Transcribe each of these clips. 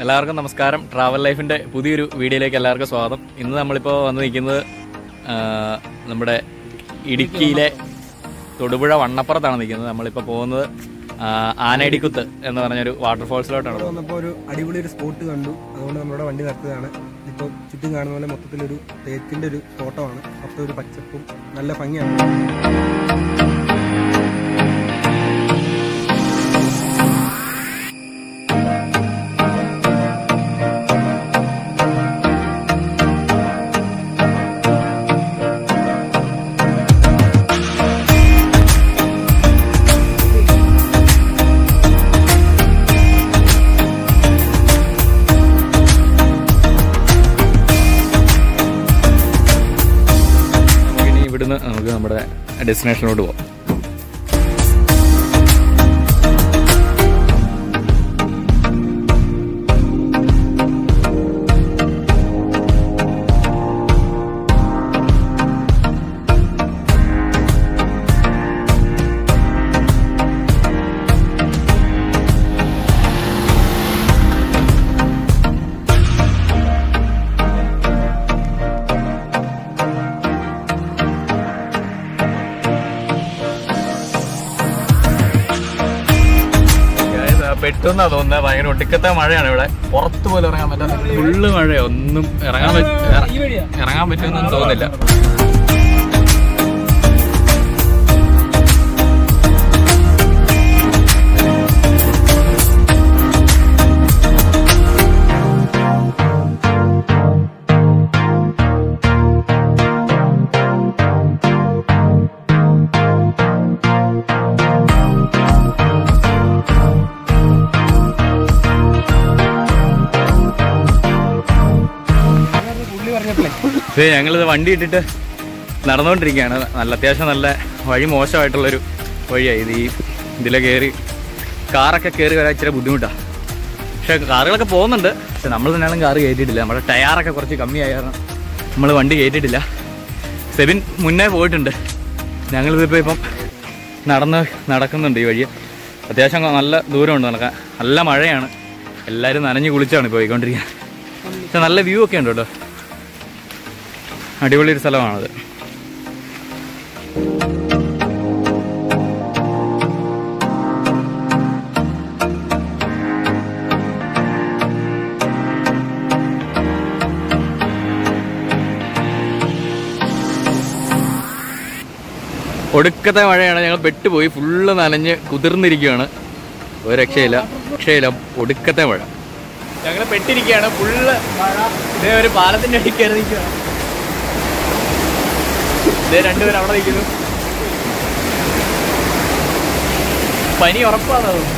എല്ലാവർക്കും നമസ്കാരം ട്രാവൽ ലൈഫിന്റെ പുതിയൊരു വീഡിയോയിലേക്ക് എല്ലാവർക്കും സ്വാഗതം ഇന്ന് നമ്മളിപ്പോൾ വന്ന് നിൽക്കുന്നത് ആ, നമ്മുടെ ഇടുക്കിയിലെ തൊടുപുഴ വണ്ണപ്പുറത്താണ് നിൽക്കുന്നത് നമ്മളിപ്പോൾ പോകുന്നത് ആ, ആനയിടിക്കുത്ത് എന്ന് പറഞ്ഞൊരു വാട്ടർഫോൾസിലോട്ടാണ് ഇവിടെ വന്നപ്പോൾ ഒരു അടിപൊളി ഒരു സ്പോട്ട് കണ്ടു അതുകൊണ്ട് നമ്മുടെ വണ്ടി നിർത്തുകയാണ് ഇപ്പോൾ ചുറ്റും കാണുന്ന പോലെ മൊത്തത്തിലൊരു തേക്കിന്റെ ഒരു തോട്ടമാണ് മൊത്തം ഒരു പച്ചപ്പും നല്ല ഭംഗിയാണ് ഇനി ഇവിടുന്ന് നമുക്ക് നമ്മുടെ ഡെസ്റ്റിനേഷനിലോട്ട് പോകാം പെട്ടെന്നാ തോന്നുന്നത് ഭയങ്കര ഒടുക്കത്തെ മഴയാണ് ഇവിടെ പുറത്ത് പോലും ഇറങ്ങാൻ പറ്റാത്ത ഫുള്ള് മഴയാ ഒന്നും ഇറങ്ങാൻ പറ്റ- ഇറങ്ങാൻ പറ്റുമെന്നൊന്നും തോന്നുന്നില്ല പുള്ളി പറഞ്ഞപ്പോഴേ ഇത് ഞങ്ങളിത് വണ്ടി ഇട്ടിട്ട് നടന്നുകൊണ്ടിരിക്കുകയാണ് നല്ല അത്യാവശ്യം നല്ല വഴി മോശമായിട്ടുള്ളൊരു വഴിയാണ് ഇത് ഈ ഇതിലെ കയറി കാറൊക്കെ കയറി വരാൻ ഇച്ചിരി ബുദ്ധിമുട്ടാണ് പക്ഷേ കാറുകളൊക്കെ പോകുന്നുണ്ട് പക്ഷെ നമ്മൾ തന്നെയാണ് കാറ് കയറ്റിയിട്ടില്ല നമ്മുടെ ടയറൊക്കെ കുറച്ച് കമ്മിയായ കാരണം നമ്മൾ വണ്ടി കയറ്റിയിട്ടില്ല സെബിൻ മുന്നേ പോയിട്ടുണ്ട് ഞങ്ങളിതിപ്പോൾ ഇപ്പം നടന്ന് നടക്കുന്നുണ്ട് ഈ വഴി അത്യാവശ്യം നല്ല ദൂരമുണ്ട് നടക്കാൻ നല്ല മഴയാണ് എല്ലാവരും നനഞ്ഞ് കുളിച്ചാണ് ഇപ്പോൾ പോയിക്കൊണ്ടിരിക്കുന്നത് പക്ഷെ നല്ല വ്യൂ ഒക്കെ ഉണ്ട് കേട്ടോ അടിപൊളി ഒരു സ്ഥലമാണത് ഒടുക്കത്തെ മഴയാണ് ഞങ്ങൾ പെട്ടുപോയി ഫുള്ള് നനഞ്ഞ് കുതിർന്നിരിക്കുകയാണ് ഒരു രക്ഷയില്ല രക്ഷയില്ല ഒടുക്കത്തെ മഴ ഞങ്ങൾ പെട്ടിരിക്കുകയാണ് ഫുള്ള് മഴ ഇതേ ഒരു പാലത്തിന്റെ അടിയിൽ കയറി നിൽക്കുകയാണ് ഇതേ രണ്ടുപേരും അവിടെ നിൽക്കുന്നു പനി ഉറപ്പാണ് തോന്നുന്നു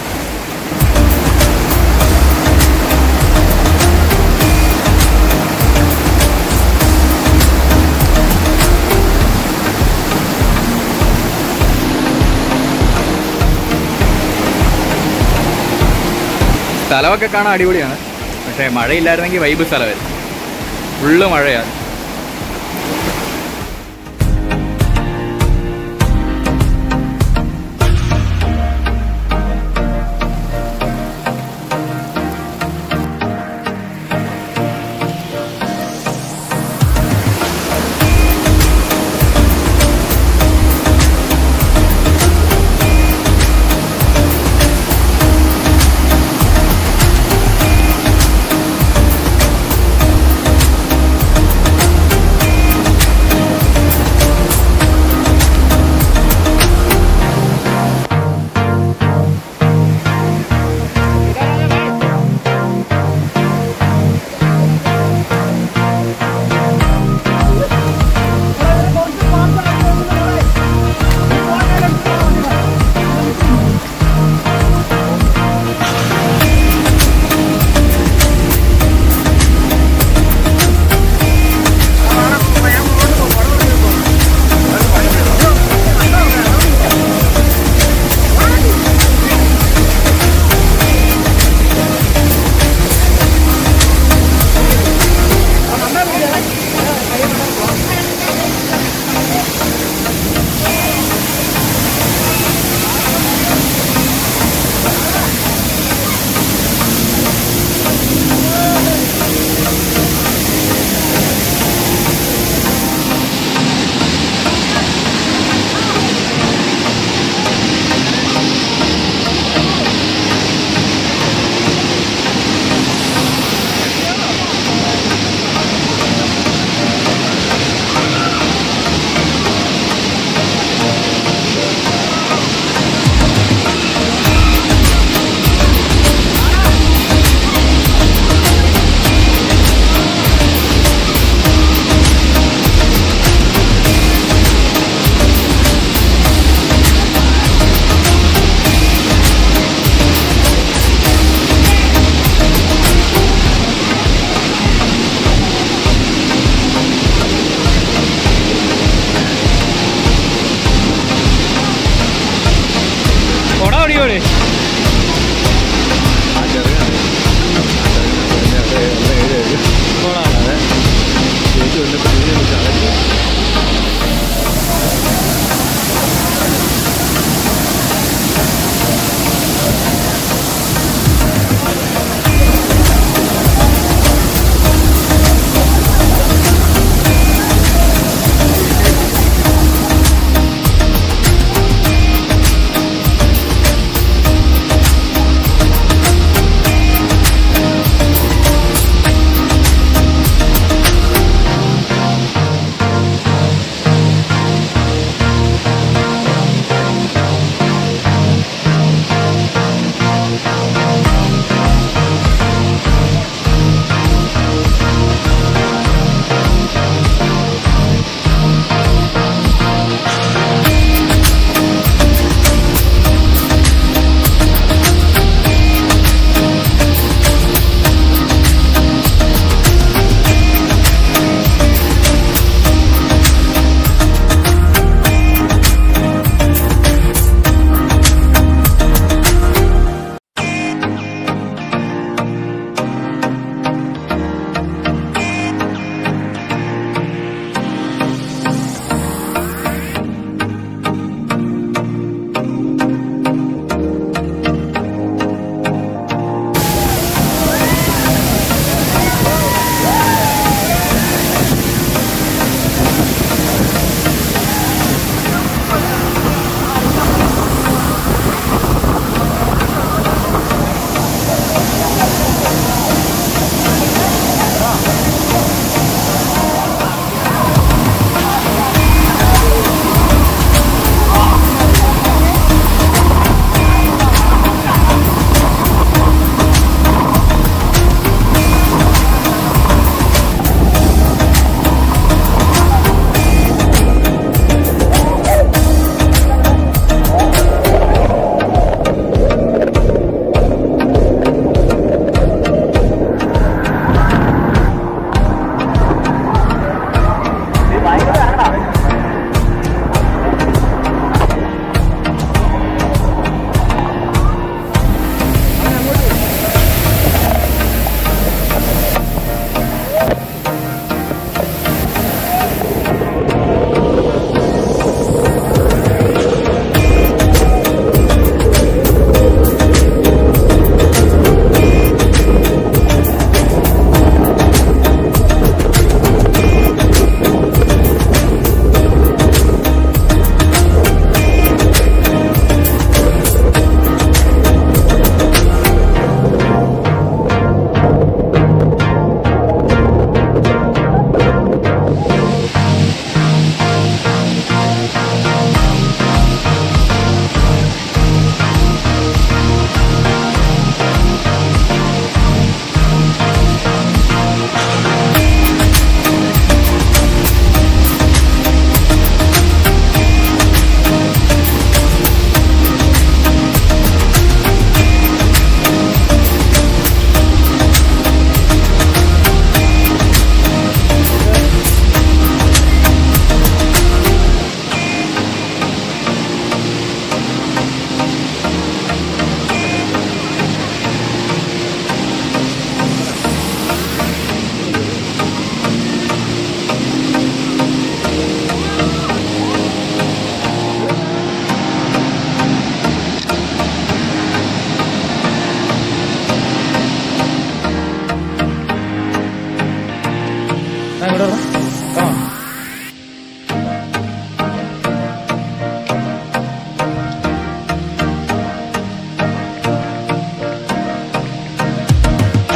സ്ഥലമൊക്കെ കാണാൻ അടിപൊളിയാണ് പക്ഷേ മഴയില്ലായിരുന്നെങ്കിൽ വൈബ് സ്ഥലമായിരുന്നു ഫുള്ള് മഴയാണ്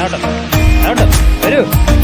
അങ്ങോട്ട് അങ്ങോട്ട് വരൂ